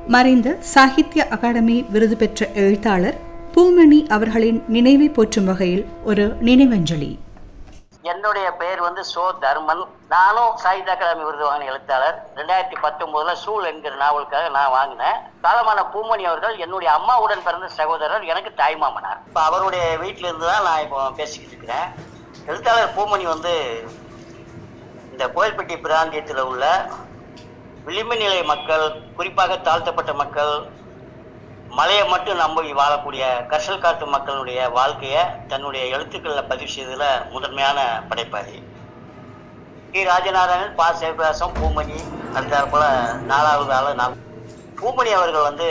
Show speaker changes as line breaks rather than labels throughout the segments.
மறைந்த சாகித்ய அகாடமி விருது பெற்ற எழுத்தாளர் பூமணி அவர்களின் நினைவை போற்றும் வகையில் ஒரு நினைவஞ்சலி
என்னுடைய பெயர் வந்து சோ தர்மன் நானும் சாகித்ய அகாடமி விருது வாங்கின எழுத்தாளர் ரெண்டாயிரத்தி பத்தொன்பதுல சூழ் என்கிற நாவலுக்காக நான் வாங்கினேன் காலமான பூமணி அவர்கள் என்னுடைய அம்மாவுடன் பிறந்த சகோதரர் எனக்கு தாய்மாமனார் இப்போ அவருடைய வீட்டில இருந்து தான் நான் இப்போ பேசிக்கிட்டு இருக்கிறேன் எழுத்தாளர் பூமணி வந்து இந்த கோயில்பட்டி பிராந்தியத்தில் உள்ள விளிம்பு நிலை மக்கள் குறிப்பாக தாழ்த்தப்பட்ட மக்கள் மலையை மட்டும் நம்பி வாழக்கூடிய கர்சல் காட்டு மக்களுடைய வாழ்க்கையை தன்னுடைய எழுத்துக்களில் பதிவு செய்ததுல முதன்மையான படைப்பாளி கி ராஜநாராயணன் பா சிவபிரகாசம் பூமணி அடுத்தாற் போல நாலாவது ஆளு நான் பூமணி அவர்கள் வந்து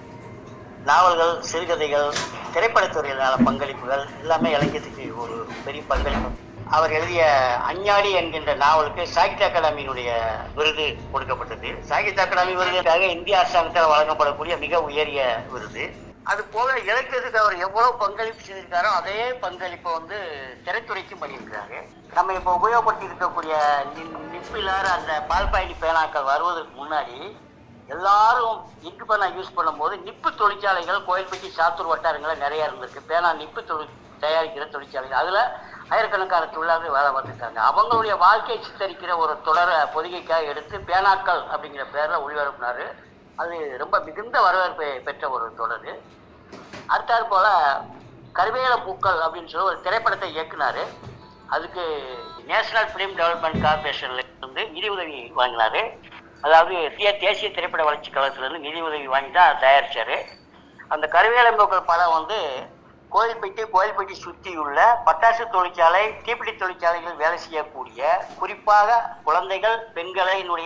நாவல்கள் சிறுகதைகள் திரைப்படத்துறையிலான பங்களிப்புகள் எல்லாமே இலக்கியத்துக்கு ஒரு பெரிய பங்களிப்பு அவர் எழுதிய அஞ்ஞாடி என்கின்ற நாவலுக்கு சாகித்ய அகாடமியினுடைய விருது கொடுக்கப்பட்டது சாகித்ய அகாடமி விருதுக்காக இந்திய அரசாங்கத்தால் வழங்கப்படக்கூடிய மிக உயரிய விருது அது போல இலக்கியத்துக்கு அவர் எவ்வளவு பங்களிப்பு செய்திருக்காரோ அதே பங்களிப்பை வந்து திரைத்துறைக்கும் பண்ணியிருக்கிறாரு நம்ம இப்போ உபயோகப்படுத்தி இருக்கக்கூடிய நிப்பிலார் அந்த பால்பாயணி பேனாக்கள் வருவதற்கு முன்னாடி எல்லாரும் இங்கு பேனா யூஸ் பண்ணும்போது நிப்பு தொழிற்சாலைகள் கோயில்பட்டி சாத்தூர் வட்டாரங்களில் நிறைய இருந்திருக்கு பேனா நிப்பு தொழில் தயாரிக்கிற தொழிற்சாலைகள் அதுல ஆயிரக்கணக்கான தொழிலாளர்கள் வேலை பார்த்துருக்காங்க அவங்களுடைய வாழ்க்கையை சித்தரிக்கிற ஒரு தொடரை பொதிகைக்காக எடுத்து பேனாக்கள் அப்படிங்கிற பேர்ல ஒளிபரப்பினாரு அது ரொம்ப மிகுந்த வரவேற்பை பெற்ற ஒரு தொடர் அடுத்தாற் போல கருவேல பூக்கள் அப்படின்னு சொல்லி ஒரு திரைப்படத்தை இயக்குனாரு அதுக்கு நேஷனல் ஃபிலிம் டெவலப்மெண்ட் கார்பரேஷன்ல இருந்து நிதி உதவி வாங்கினாரு அதாவது இந்திய தேசிய திரைப்பட வளர்ச்சி கழகத்திலிருந்து நிதி உதவி வாங்கி தான் தயாரிச்சாரு அந்த கருவேலம்பூக்கள் படம் வந்து கோயில்பட்டி கோயில்பட்டி சுற்றியுள்ள பட்டாசு தொழிற்சாலை தீப்பிடி தொழிற்சாலைகள் வேலை செய்யக்கூடிய குறிப்பாக குழந்தைகள் பெண்களினுடைய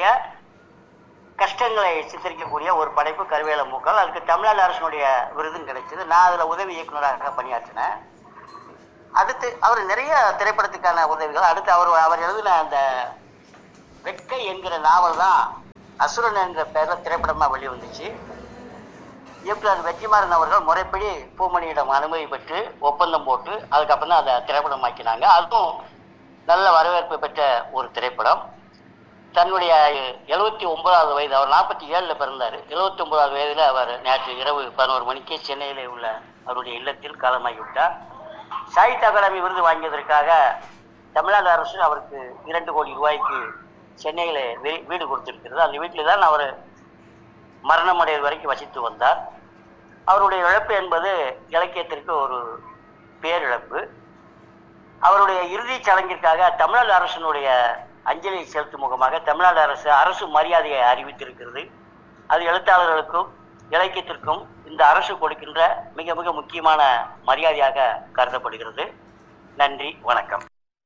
கஷ்டங்களை சித்தரிக்கக்கூடிய ஒரு படைப்பு கருவேலம்பூக்கள் அதுக்கு தமிழ்நாடு அரசினுடைய விருதும் கிடைச்சது நான் அதில் உதவி இயக்குநராக பணியாற்றினேன் அடுத்து அவர் நிறைய திரைப்படத்துக்கான உதவிகள் அடுத்து அவர் அவர் எழுதின அந்த வெட்கை என்கிற நாவல் தான் அசுரன் என்ற பெயரில் திரைப்படமாக வெளிவந்துச்சு இயக்குனர் வெற்றிமாறன் அவர்கள் முறைப்படி பூமணியிடம் அனுமதி பெற்று ஒப்பந்தம் போட்டு அதுக்கப்புறம் தான் அதை திரைப்படமாக்கினாங்க அதுவும் நல்ல வரவேற்பு பெற்ற ஒரு திரைப்படம் தன்னுடைய எழுபத்தி ஒன்பதாவது வயது அவர் நாற்பத்தி ஏழில் பிறந்தார் எழுபத்தி ஒன்பதாவது வயதில் அவர் நேற்று இரவு பதினோரு மணிக்கு சென்னையிலே உள்ள அவருடைய இல்லத்தில் காலமாகிவிட்டார் சாகித்ய அகாடமி விருது வாங்கியதற்காக தமிழ்நாடு அரசு அவருக்கு இரண்டு கோடி ரூபாய்க்கு சென்னையில் வீடு கொடுத்திருக்கிறது அந்த வீட்டில் தான் அவர் மரணமடைவது வரைக்கும் வசித்து வந்தார் அவருடைய இழப்பு என்பது இலக்கியத்திற்கு ஒரு பேரிழப்பு அவருடைய இறுதிச் சடங்கிற்காக தமிழ்நாடு அரசினுடைய அஞ்சலி செலுத்தும் முகமாக தமிழ்நாடு அரசு அரசு மரியாதையை அறிவித்திருக்கிறது அது எழுத்தாளர்களுக்கும் இலக்கியத்திற்கும் இந்த அரசு கொடுக்கின்ற மிக மிக முக்கியமான மரியாதையாக கருதப்படுகிறது நன்றி வணக்கம்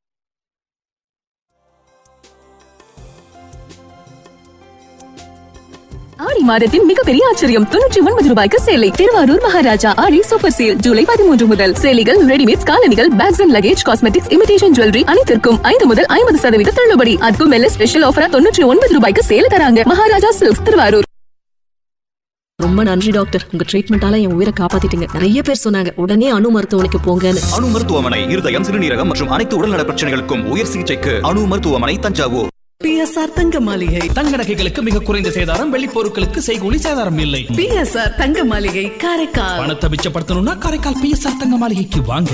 ஆடி மாதத்தின் மிகப்பெரிய ஆச்சரியம் தொண்ணூற்றி ஒன்பது ரூபாய்க்கு சேலை திருவாரூர் மகாராஜா ஆடி சூப்பர் சேல் ஜூலை பதிமூன்று முதல் சேலைகள் ரெடிமேட் காலணிகள் bags and luggage cosmetics imitation jewellery அனைத்திற்கும் ஐந்து முதல் ஐம்பது சதவீத தள்ளுபடி அதுக்கும் மேல ஸ்பெஷல் ஆஃபரா தொண்ணூற்றி ஒன்பது ரூபாய்க்கு சேல தராங்க மகாராஜா சில்க்ஸ் திருவாரூர்
ரொம்ப நன்றி டாக்டர் உங்க ட்ரீட்மெண்டால என் உயிரை காப்பாத்திட்டீங்க நிறைய பேர் சொன்னாங்க உடனே அணு மருத்துவமனைக்கு போங்கன்னு
அணு மருத்துவமனை இருதயம் சிறுநீரகம் மற்றும் அனைத்து உடல்நல பிரச்சனைகளுக்கும் உயர் சிகிச்சைக்கு அணு மருத்துவமனை தஞ்சாவூர்
பிஎஸ்ஆர் தங்க மாளிகை
தங்க நகைகளுக்கு மிக குறைந்த சேதாரம் வெள்ளி பொருட்களுக்கு செய்கூலி சேதாரம் இல்லை
பிஎஸ்ஆர் தங்க மாளிகை காரைக்கால்
பணத்தை மிச்சப்படுத்தணும்னா காரைக்கால் பிஎஸ்ஆர் தங்க மாளிகைக்கு வாங்க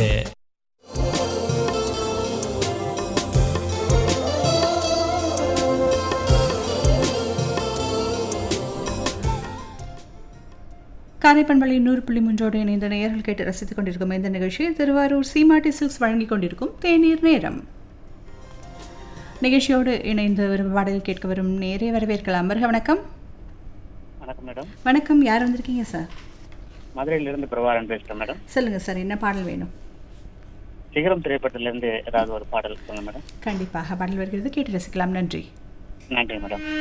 காரைப்பண்பளை நூறு புள்ளி மூன்றோடு இணைந்த நேயர்கள் கேட்டு ரசித்துக் கொண்டிருக்கும் இந்த நிகழ்ச்சி திருவாரூர் சீமாட்டி சில்க்ஸ் வழங்கிக் கொண்டிருக்கும் தேநீர் நேரம் நிகழ்ச்சியோடு இணைந்து வரும் பாடல் கேட்க வரும் நேரே வரவேற்கலாம் வருக வணக்கம்
வணக்கம் மேடம்
வணக்கம் யார் வந்திருக்கீங்க சார்
மதுரையிலிருந்து பிரபாகரன் பேசுறேன் மேடம்
சொல்லுங்க சார் என்ன பாடல் வேணும்
சிகரம் திரைப்படத்திலிருந்து ஏதாவது ஒரு பாடல் சொல்லுங்க மேடம்
கண்டிப்பாக பாடல் வருகிறது கேட்டு ரசிக்கலாம் நன்றி
நன்றி மேடம்